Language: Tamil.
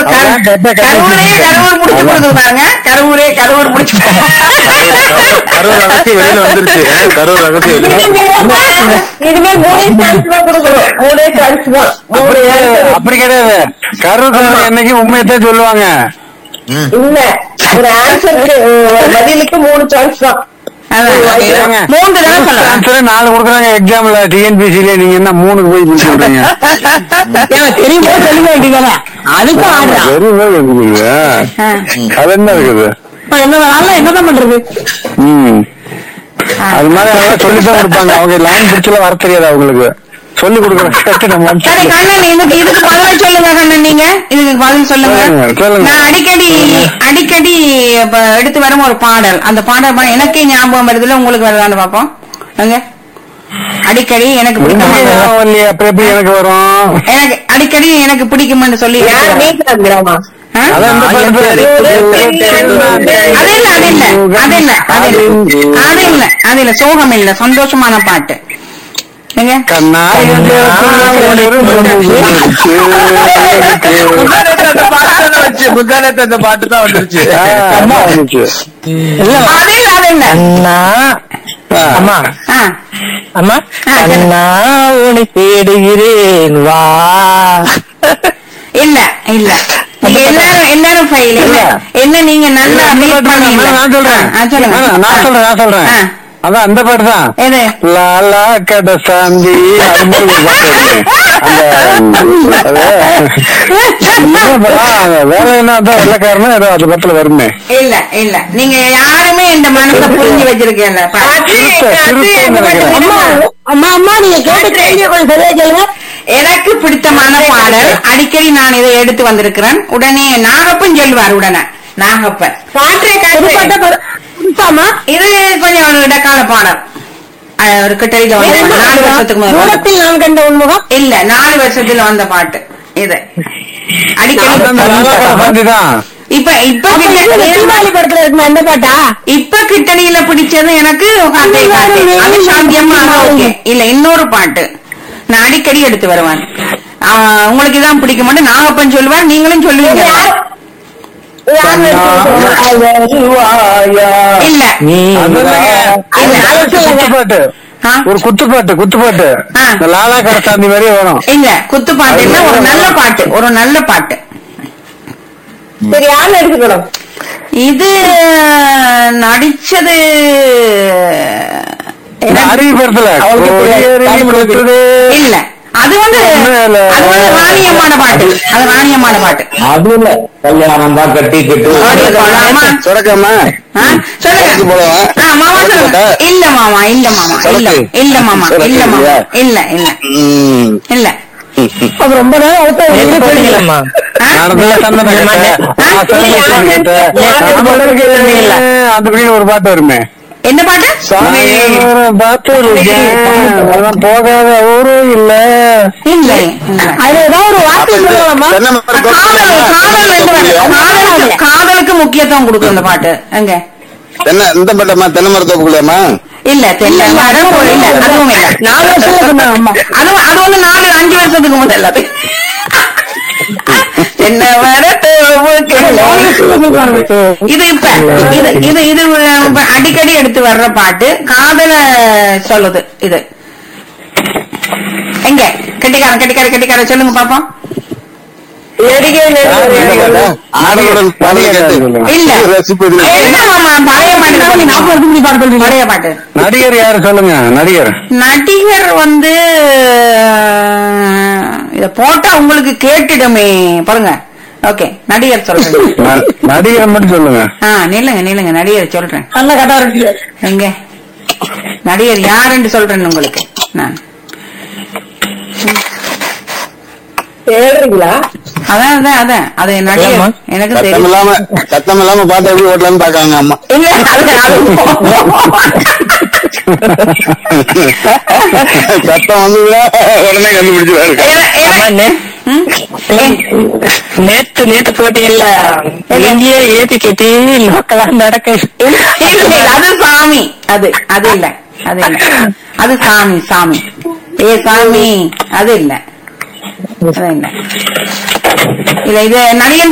கரூர் கரூர் கரூரே கரூர் முடிச்சு கொடுக்குது பாருங்க கரூரே கரூர் முடிச்சு கரூர் ரகசியம் வெளியில வந்துருச்சு கரூர் ரகசியம் வெளியில இனிமே மூணே சான்ஸ் தான் கொடுக்கணும் மூணே சான்ஸ் தான் மூணு answer. அப்படி கிடையாது கரூர் என்னைக்கு உண்மையத்தான் சொல்லுவாங்க இல்ல ஒரு ஆன்சருக்கு பதிலுக்கு மூணு சான்ஸ் தான் ஏங்க, மூன்று தடவை சொல்லலாம் answer நாலு கொடுக்குறாங்க எக்ஸாம்ல டிஎன்பிசில நீங்க என்ன மூணுக்கு போய் இப்படி சொல்றீங்க தெரியுமா சொல்ல வேண்டியதானே அதுக்கும் ஆடுறான் வெறும் இருக்குதுங்க அது என்ன இருக்குது என்ன வேணாலும் என்னதான் பண்றது ம் அது மாதிரி அதெல்லாம் சொல்லித்தான் கொடுப்பாங்க அவங்க லைன் பிடிச்சல வர தெரியாது அவங்களுக்கு சொல்லி கொடுக்குற நம்ம சரி கண்ணன் இதுக்கு இதுக்கு பதில் சொல்லுங்க கண்ணன் நீங்க இதுக்கு பதில் சொல்லுங்க சொல்லுங்க, சொல்லுங்க. நான் அடிக்கடி அடிக்கடி இப்ப எடுத்து வரும் ஒரு பாடல் அந்த பாடல் பா- எனக்கே ஞாபகம் வருதுல உங்களுக்கு வருதான்னு பாப்போம் அங்க அடிக்கடி எனக்கு பிடிக்கும் இல்லையா அப்ப எப்படி எனக்கு வரும் எனக்கு அடிக்கடி எனக்கு பிடிக்கும்னு சொல்லி ஆ? அதான் இந்த பாட்டு. அது இல்ல அது இல்ல அது இல்ல அது இல்ல அது இல்ல அது இல்ல சோகம் இல்ல சந்தோஷமான பாட்டு எங்க கண்ணா முந்தானத்து அந்த பாட்டு தான் வந்துருச்சு அது இல்ல அது இல்ல அம்மா ஆ. அம்மா ஆ, சரி. அண்ணா உன்னை தேடுகிறேன் வா இல்ல இல்ல நீங்க எல்லாரும் எல்லாரும் ஃபைல் இல்ல என்ன நீங்க நல்லா read பண்ணீங்க. நான் சொல்றேன் ஆ, சொல்லுங்க நான் சொல்றேன் நான் சொல்றேன் ஆ. அதான் அந்த பாட்டு தான் எது லாலா கட சாந்தி அது மாதிரி ஒரு பாட்டு இருக்கு. அந்த அது ஆ, வேற என்ன அதான் வெள்ளக்காரனும் ஏதோ அது பத்துல வருமே இல்ல இல்ல நீங்க யாருமே இந்த மனசை புரிஞ்சு வச்சிருக்கீங்க சிறுத்தை, சிறுத்தைன்னு நினைக்கிறேன். அம்மா அம்மா நீங்க கேட்டு கேள்வி கொஞ்சம் சரியா சொல்லுங்க எனக்கு பிடித்தமான பாடல் அடிக்கடி நான் இதை எடுத்து வந்திருக்கிறேன் உடனே நாகப்பன் சொல்லுவார் உடனே நாகப்பன் இது கொஞ்சம் ஒரு இடக்கால பாடல் அஹ், ஒரு கிட்டடியில வந்து நாலு வருஷத்துக்கு முதல்ல நான் கண்ட உண்முகம் இல்ல நாலு வருஷத்துல வந்த பாட்டு இது அடிக்கடி அந்த லாலா கட சாந்தி தான் இப்ப இப்ப கிட்ட- படத்துல இருக்குமா இந்த பாட்டா இப்ப கிட்டணியில பிடிச்சது எனக்கு காத்தை காத்தை. அது சாந்தியம்மா ஓகே இல்ல இன்னொரு பாட்டு நான் அடிக்கடி எடுத்து வருவேன் ஆஹ், உங்களுக்கு இதான் பிடிக்க மாட்டேன் நாகப்பன் சொல்லுவார் நீங்களும் சொல்லுவீங்க இல்ல அது இல்லைங்க. இல்ல, அது குத்துப்பாட்டு ஆ? ஒரு குத்துப்பாட்டு குத்துப்பாட்டு ஆ. இந்த லாலா கட சாந்தி மாதிரியே வரும் இல்ல குத்து பாட்டு இல்ல ஒரு நல்ல பாட்டு ஒரு நல்ல பாட்டு சரி யாரும் எடுத்துக்கணும் இது நடிச்சது இந்த அறிவு படத்துல அவளுக்கு கொடியேறி தமிழ் கொட்டுது. இல்ல அது வந்து இல்ல. அது வந்து ராணியம்மான பாட்டு அது ராணியம்மான பாட்டு அது இல்ல கல்யாணம் தான் கட்டி கட்டு ஆடியோ போலாமா? சொடக்கம்மா ஆ? சொல்லுங்க அதுக்கு போலவா? ஆ, மாமா சொல்லுங்க போட்டா? இல்ல மாமா இல்ல மாமா இல்ல சொடக்கு. இல்ல மாமா சொடக்கு இல்ல மாமா இல்லையா? இல்ல இல்ல ம். இல்ல அது ரொம்ப நேரம் அவுத்த போனீங்களம்மா ஆ? நடந்தா சந்தன கட்ட. ஆ? ஆ, சந்தன கட்ட. அது மட்டும் கேட்டீங்கல்ல. அந்த அப்படின்னு ஒரு பாட்டு வருமே என்ன பாட்டு சாமி பார்த்து இருக்கேன் போகாத ஊரும் இல்ல இல்ல இல்ல அது ஏதாவது ஒரு வார்த்தை சொல்லலாமா காதல் காதல் ரெண்டு பாட்டு. காதலுக்கு- காதலுக்கு முக்கியத்துவம் கொடுக்கும் இந்த பாட்டு எங்க தென்னை இந்த பட்டமா தென்னை மரத்தோப்புக்குள்ளேம்மா இல்ல தெரியல மரம் போல இல்ல அதுவும் இல்ல நாலு வருஷம் சொன்னாங்க அம்மா அது அது வந்து நாலு அஞ்சு வருஷத்துக்கு முதல்ல அது என்ன மரத்தோப்புக்கு இது இப்ப இது இது இது இப்ப அடிக்கடி எடுத்து வர்ற பாட்டு காதல சொல்லுது இது எங்க கெட்டிக்காரன் கெட்டிக்கார கெட்டிக்கார சொல்லுங்க பாப்போம் ஆடலுடன் பாடல் கேட்டு இல்ல ரசிப்பது என்ன மாமா பழைய பாட்டு பழைய பாட்டு நடிகர் யாரு சொல்லுங்க நடிகர் நடிகர் வந்து இத போட்டா உங்களுக்கு கேட்டுடுமே பாருங்க ஓகே நடிகர் சொல்றேன் ந- நடிகர் மட்டும் சொல்லுங்க ஆ நில்லுங்க நில்லுங்க நடிகர் சொல்றேன் நல்ல கட்டா இருக்கு எங்க நடிகர் யாருன்னு சொல்றேன் உங்களுக்கு நான் தேடுறீங்களா அதான் அதான் அதான் அது நடிகர் ஏம்மா? எனக்கு சத்தம் தெரியும் இல்லாம சத்தம் இல்லாம பார்த்து எப்படி ஓட்டலாம்னு பாக்காங்க அம்மா இல்ல அது அது சத்தம் வந்து உடனே கண்டுபிடிச்சிருவாரு ஏன்னா- ஏன்னா- ம்? நேத்து நேத்து போட்டீங்கல்ல இங்கேயே ஏத்தி கட்டி மக்களா நடக்க இல்ல, இல்ல, அது சாமி அது அது இல்ல அது இல்ல அது சாமி சாமி ஏ சாமி அது இல்ல அது இல்ல இல்ல இது நடிகன்